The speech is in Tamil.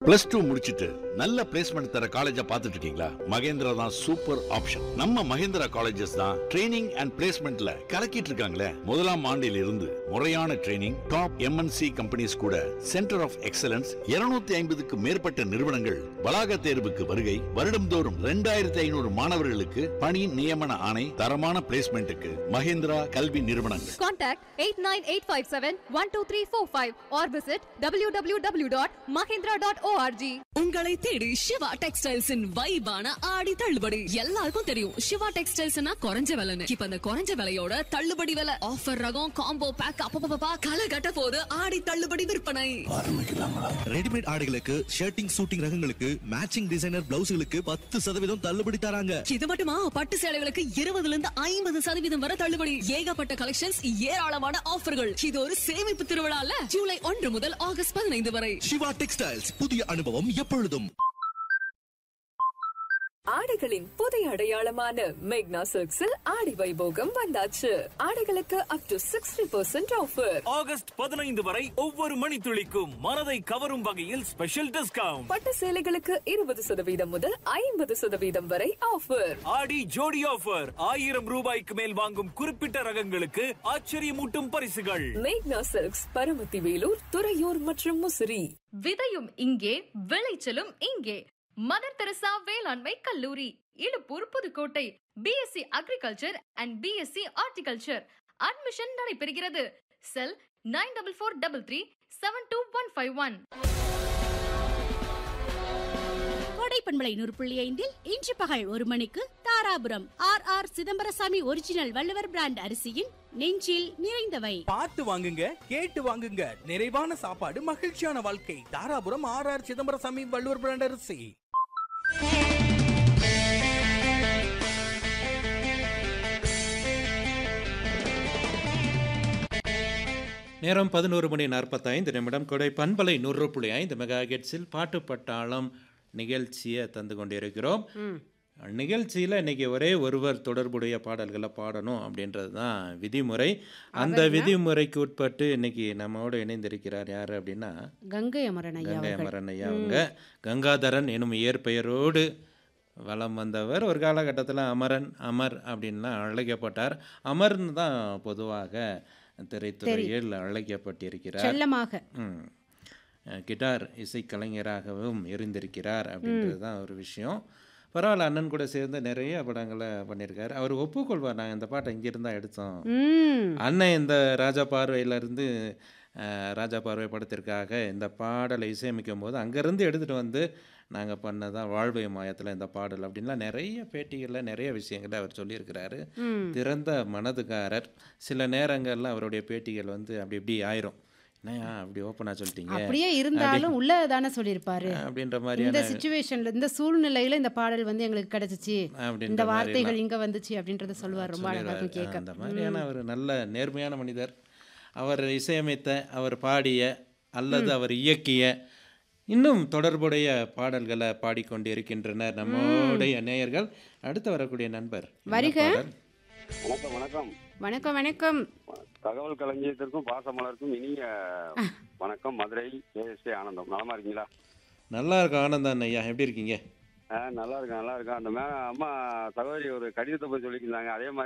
பிளஸ் டூ முடிச்சிட்டு நல்ல பிளேஸ்மெண்ட் தர காலேஜா பார்த்துட்டு இருக்கீங்களா மகேந்திரா தான் சூப்பர் ஆப்ஷன் நம்ம மகேந்திரா காலேஜஸ் தான் ட்ரைனிங் அண்ட் பிளேஸ்மெண்ட்ல கலக்கிட்டு இருக்காங்களே முதலாம் ஆண்டில் இருந்து முறையான ட்ரைனிங் டாப் எம்என்சி கம்பெனிஸ் கூட சென்டர் ஆஃப் எக்ஸலன்ஸ் 250 ஐம்பதுக்கு மேற்பட்ட நிறுவனங்கள் வளாக தேர்வுக்கு வருகை வருடம்தோறும் ரெண்டாயிரத்தி ஐநூறு மாணவர்களுக்கு பணி நியமன ஆணை தரமான பிளேஸ்மெண்ட்டுக்கு மகேந்திரா கல்வி நிறுவனங்கள் Contact 89857-12345 or visit www.mahindra.org. உங்களை தேடி சிவா டெக்ஸ்டைல்ஸின் வைபான ஆடி தள்ளுபடி எல்லாருக்கும் தெரியும் சிவா டெக்ஸ்டைல்ஸ்னா குறைஞ்ச விலைன்னு இப்ப அந்த குறைஞ்ச விலையோட தள்ளுபடி விலை ஆஃபர் ரகம் காம்போ பேக் அப்பப்பா களை கட்ட போது ஆடி தள்ளுபடி விற்பனை ரெடிமேட் ஆடைகளுக்கு ஷர்ட்டிங் சூட்டிங் ரகங்களுக்கு மேட்சிங் டிசைனர் பிளவுஸ்களுக்கு பத்து சதவீதம் தள்ளுபடி தராங்க இது மட்டுமா பட்டு சேலைகளுக்கு இருபதுல இருந்து ஐம்பது சதவீதம் வரை தள்ளுபடி ஏகப்பட்ட கலெக்ஷன்ஸ் ஏராளமான ஆஃபர்கள் இது ஒரு சேமிப்பு திருவிழால ஜூலை ஒன்று முதல் ஆகஸ்ட் பதினைந்து வரை சிவா டெக்ஸ்டைல்ஸ் புதிய அனுபவம் எப்பொழுதும் ஆடைகளின் புதிய அடையாளமான மேக்னா சில்க்ஸில் ஆடி வைபோகம் வந்தாச்சு ஆடைகளுக்கு up to sixty percent offer August பதினைந்து வரை ஒவ்வொரு மணித்துளிக்கும் மனதை கவரும் வகையில் ஸ்பெஷல் டிஸ்கவுண்ட் பட்டு சேலைகளுக்கு இருபது சதவீதம் முதல் ஐம்பது சதவீதம் வரை ஆஃபர் ஆடி ஜோடி ஆஃபர் ஆயிரம் ரூபாய்க்கு மேல் வாங்கும் குறிப்பிட்ட ரகங்களுக்கு ஆச்சரியமூட்டும் பரிசுகள் மேக்னா சில்க்ஸ் பரமத்தி வேலூர் துறையூர் மற்றும் முசிறி விதையும் இங்கே விளைச்சலும் இங்கே மதர் தெரசா வேளாண்மை கல்லூரி Iluppur Pudukkottai BSc agriculture and BSc horticulture admission நடைபெறுகிறது cell nine double four double three seven two one five one Kodai பண்பலை நூறு புள்ளி ஐந்தில் இன்று பகல் ஒரு மணிக்கு Dharapuram R R Chidambarasamy original Valluvar brand அரிசியின் நெஞ்சில் நிறைந்தவை பார்த்து வாங்குங்க கேட்டு வாங்குங்க நிறைவான சாப்பாடு மகிழ்ச்சியான வாழ்க்கை Dharapuram R R Chidambarasamy Valluvar brand அரிசி நேரம் பதினோரு மணி நாற்பத்தைந்து நிமிடம் கொடை பண்பலை நூறு புள்ளி ஐந்து மெகா ஹெட்ஸில் பாட்டு பட்டாளம் நிகழ்ச்சியை தந்து கொண்டிருக்கிறோம் நிகழ்ச்சியில் இன்னைக்கு ஒரே ஒருவர் தொடர்புடைய பாடல்களை பாடணும் அப்படின்றது தான் விதிமுறை அந்த விதிமுறைக்கு உட்பட்டு இன்னைக்கு நம்மோடு இணைந்திருக்கிறார் யார் அப்படின்னா கங்கை அமரன் ஐயா கங்கை அவர்கள் அமரன் ஐயா அவங்க கங்காதரன் எனும் இயற்பெயரோடு வலம் வந்தவர் ஒரு காலகட்டத்தில் அமரன் அமர் அப்படின்லாம் அழைக்கப்பட்டார் அமர்னு தான் பொதுவாக திரைத்துறையில் அழைக்கப்பட்டிருக்கிறார் செல்லமாக ம். அஹ் கிட்டார் இசைக்கலைஞராகவும் இருந்திருக்கிறார் அப்படின்றது தான் ஒரு விஷயம் பரவாயில்ல அண்ணன் கூட சேர்ந்து நிறைய படங்களை பண்ணியிருக்காரு அவர் ஒப்புக்கொள்வார் நாங்கள் இந்த பாட்டை இங்கிருந்து தான் எடுத்தோம் ம் அண்ணன் இந்த ராஜா பார்வையிலேருந்து ராஜா பார்வை படத்திற்காக இந்த பாடலை இசையமைக்கும் போது அங்கேருந்து எடுத்துகிட்டு வந்து நாங்கள் பண்ணதான் வாழ்வை மாயத்தில் இந்த பாடல் அப்படின்லாம் நிறைய பேட்டிகளில் நிறைய விஷயங்களை அவர் சொல்லியிருக்கிறாரு ம் திறந்த மனதுக்காரர் சில நேரங்களில் அவருடைய பேட்டிகள் வந்து அப்படி இப்படி ஆயிரும் என்னையா அப்படி ஓப்பனாக சொல்லிட்டீங்க அப்படியே இருந்தாலும் உள்ள தானே சொல்லியிருப்பாரு அப்படின்ற இந்த மாதிரியான சுச்சுவேஷன்ல இந்த சூழ்நிலையில இந்த பாடல் வந்து எங்களுக்கு கிடைச்சிச்சு அப்படின்ற இந்த மாதிரிலாம் வார்த்தைகள் இங்க வந்துச்சு அப்படின்றத சொல்லுவார் ரொம்ப அழகா இருக்கும் சொல்லிடுறாரு. அந்த கேட்க மாதிரியான ஒரு நல்ல நேர்மையான மனிதர் அவர் இசையமைத்த அவர் பாடிய அல்லது அவர் இயக்கிய இன்னும் தொடர்புடைய பாடல்களை பாடிக்கொண்டிருக்கின்றனர் நம்முடைய நேயர்கள் அடுத்து வரக்கூடிய நண்பர் என்ன வருக. பாடல்? வணக்கம் வணக்கம் வணக்கம் வணக்கம் தகவல் களஞ்சியத்திற்கும் பாசமலருக்கும் இனிய வணக்கம் மதுரை ஏஎஸ்டி ஆனந்தம் நலமா இருக்கீங்களா நல்லா இருக்கு ஆனந்தான் ஐயா எப்படி இருக்கீங்க ஆ, நல்லா இருக்கேன் நல்லா இருக்கேன் அந்த மே அம்மா சகோதரி ஒரு கடிதத்தை போய் சொல்லியிருந்தாங்க அதே மாதிரி